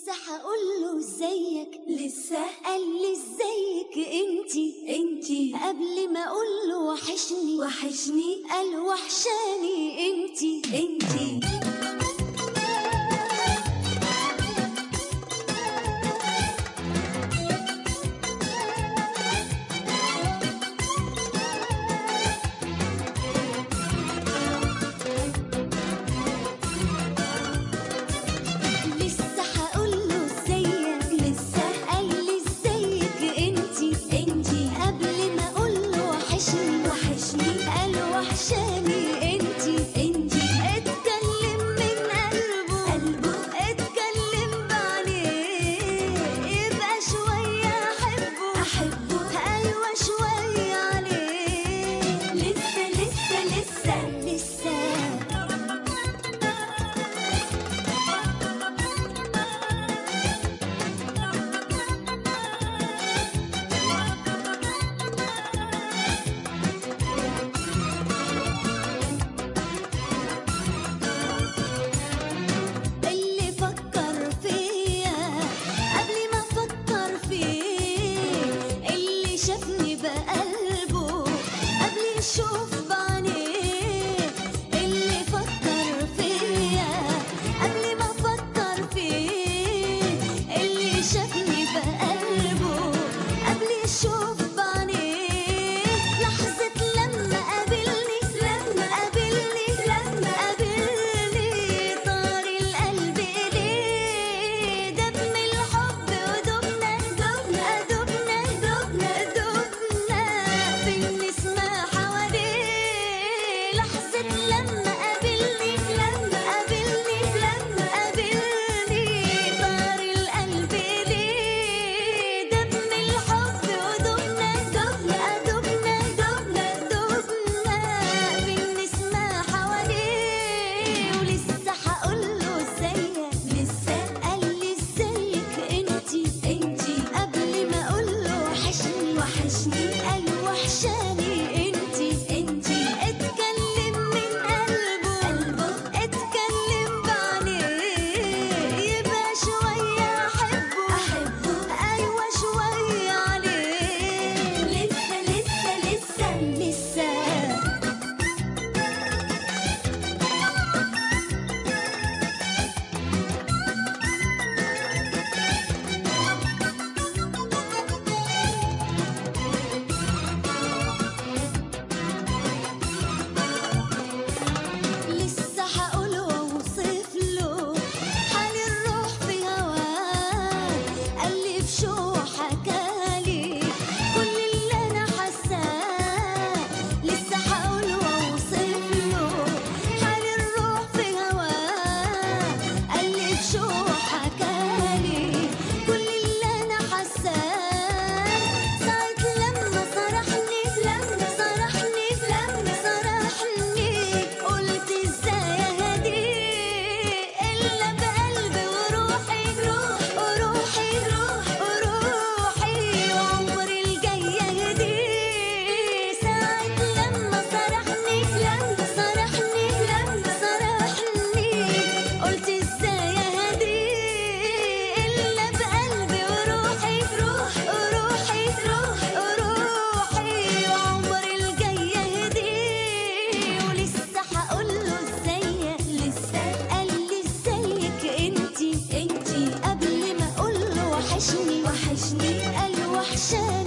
لسه هقوله ازيك لسه قال لي ازيك انتي انتي قبل ما اقوله وحشني وحشني قال وحشاني انتي انتي لسه هقوله ازيك لسه قال لي ازيك انتي انتي قبل ما اقوله وحشني وحشني قال وحشاني انتي انتي اتكلم من قلبه قلبه اتكلم بعينيه يبقى شوية احبه احبه ايوه شوية عليه لسه لسه لسه لسه اللي فكر فيا قبل ما افكر فيه اللي شافني بقلبه قبل يشوف بعينيه اللي فكر فيا قبل ما افكر فيه اللي شافني بقلبه قبل يشوف بعينيه لحظة لما قابلني لما قابلني لما قابلني طار القلب إليه دم الحب ودمنا دمنا دمنا دمنا دمنا في النسمة حواليه لحظة لما قابلني لما قابلني لما قابلني طار القلب إليه دم الحب ودمنا دمنا دمنا دمنا دمنا في النسمة حواليه ولسه هقوله ازيك لسه قال لي ازيك انتي انتي قبل ما اقوله وحشني وحشني قال وحشاني انتي انتي اتكلم من قلبه قلبه اتكلم بعينيه يبقى شوية احبه احبه ايوه شوية عليه لسه لسه لسه لسه لسه هقوله واوصف له حال الروح في هواه قلب شو حكالي كل اللي انا حاساه لسه هقوله واوصف له حال الروح في هواه قلب شو حكالي كل اللي انا حاساه ساعة لما صرحني لما صرحني لما صرحني قلت ازاي اهديه الا بقلبي وروحي روح وروحي روح وروحي وعمري الجاي اهديه ساعة لما صرحني لما صرحني لما صرحني قلت ازاي اهديه الا بقلبي وروحي روح وروحي روح وروحي وعمري الجاي اهديه ولسه هقوله ازيك لسه قال لي ازيك انتي انتي قبل ما اقوله وحشني وحشني قال وحشاني